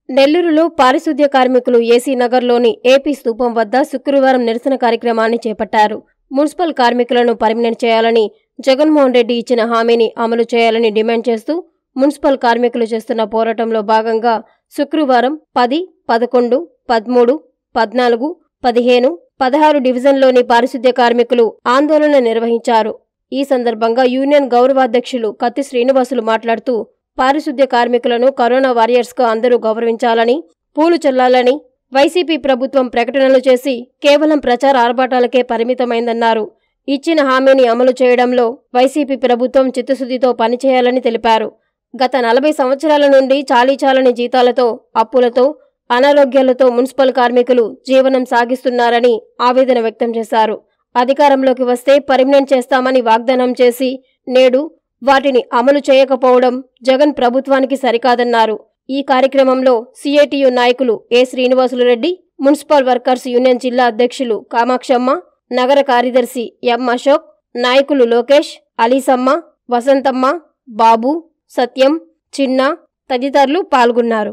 నెల్లూరులో పారిశుద్ధ్య కార్మికులు ఏసీ నగర్లోని ఏపీ స్తూపం వద్ద శుక్రవారం నిరసన కార్యక్రమాన్ని చేపట్టారు మున్సిపల్ కార్మికులను పర్మినెంట్ చేయాలని జగన్మోహన్ రెడ్డి ఇచ్చిన హామీని అమలు చేయాలని డిమాండ్ చేస్తూ మున్సిపల్ కార్మికులు చేస్తున్న పోరాటంలో భాగంగా శుక్రవారం పది పదకొండు పదమూడు పద్నాలుగు పదిహేను పదహారు డివిజన్లోని పారిశుద్ధ్య కార్మికులు ఆందోళన నిర్వహించారు ఈ సందర్భంగా యూనియన్ గౌరవాధ్యక్షులు కత్తి శ్రీనివాసులు మాట్లాడుతూ పారిశుద్ధ్య కార్మికులను కరోనా వారియర్స్గా అందరూ గౌరవించాలని పూలు చల్లాలని వైసీపీ ప్రభుత్వం ప్రకటనలు చేసి కేవలం ప్రచార ఆర్భాటాలకే పరిమితమైందన్నారు ఇచ్చిన హామీని అమలు చేయడంలో వైసీపీ ప్రభుత్వం చిత్తశుద్ధితో పనిచేయాలని తెలిపారు గత నలభై సంవత్సరాల నుండి చాలీచాలని జీతాలతో అప్పులతో అనారోగ్యాలతో మున్సిపల్ కార్మికులు జీవనం సాగిస్తున్నారని ఆవేదన వ్యక్తం చేశారు అధికారంలోకి వస్తే పర్మినెంట్ చేస్తామని వాగ్దానం చేసి నేడు వాటిని అమలు చేయకపోవడం జగన్ ప్రభుత్వానికి సరికాదన్నారు ఈ కార్యక్రమంలో సిఐటియు నాయకులు A Srinivasulu Reddy municipal workers union జిల్లా అధ్యక్షులు కామాక్షమ్మ నగర కార్యదర్శి ఎం అశోక్ నాయకులు లోకేష్ అలీసమ్మ వసంతమ్మ బాబు సత్యం చిన్న తదితరులు పాల్గొన్నారు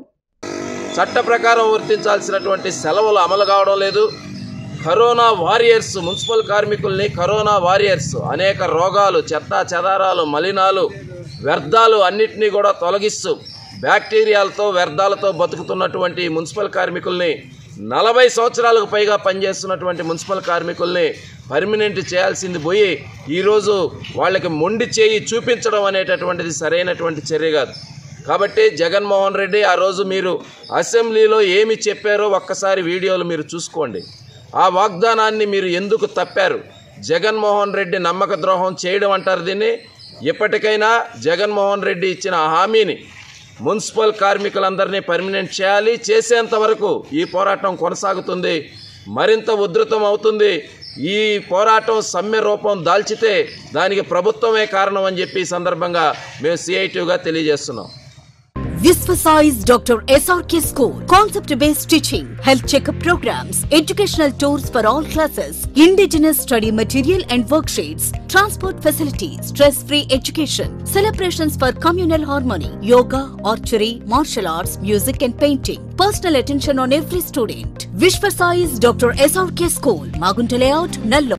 చట్ట ప్రకారం వర్తించాల్సినటువంటి సెలవులు అమలు కావడం లేదు కరోనా వారియర్స్ మున్సిపల్ కార్మికుల్ని కరోనా వారియర్స్ అనేక రోగాలు చెత్త చెదారాలు మలినాలు వ్యర్థాలు అన్నిటినీ కూడా తొలగిస్తూ బ్యాక్టీరియాలతో వ్యర్థాలతో బతుకుతున్నటువంటి మున్సిపల్ కార్మికుల్ని నలభై సంవత్సరాలకు పైగా పనిచేస్తున్నటువంటి మున్సిపల్ కార్మికుల్ని పర్మినెంట్ చేయాల్సింది పోయి ఈరోజు వాళ్ళకి మొండి చేయి చూపించడం అనేటటువంటిది సరైనటువంటి చర్య కాదు కాబట్టి జగన్మోహన్ రెడ్డి ఆ రోజు మీరు అసెంబ్లీలో ఏమి చెప్పారో ఒక్కసారి వీడియోలు మీరు చూసుకోండి ఆ వాగ్దానాన్ని మీరు ఎందుకు తప్పారు జగన్మోహన్ రెడ్డి నమ్మక ద్రోహం చేయడం అంటారు దీన్ని ఇప్పటికైనా జగన్మోహన్ రెడ్డి ఇచ్చిన ఆ హామీని మున్సిపల్ కార్మికులందరినీ పర్మినెంట్ చేయాలి చేసేంత వరకు ఈ పోరాటం కొనసాగుతుంది మరింత ఉధృతం అవుతుంది ఈ పోరాటం సమ్మె రూపం దాల్చితే దానికి ప్రభుత్వమే కారణం అని చెప్పి ఈ సందర్భంగా మేము సిఐటిగా తెలియజేస్తున్నాం Visvasize Dr. SRK School. Concept based teaching, health checkup programs, educational tours for all classes, indigenous study material and worksheets, transport facilities, stress free education, celebrations for communal harmony, yoga, archery, martial arts, music and painting. Personal attention on every student. Visvasize Dr. SRK School. Magunta Layout, Nallo.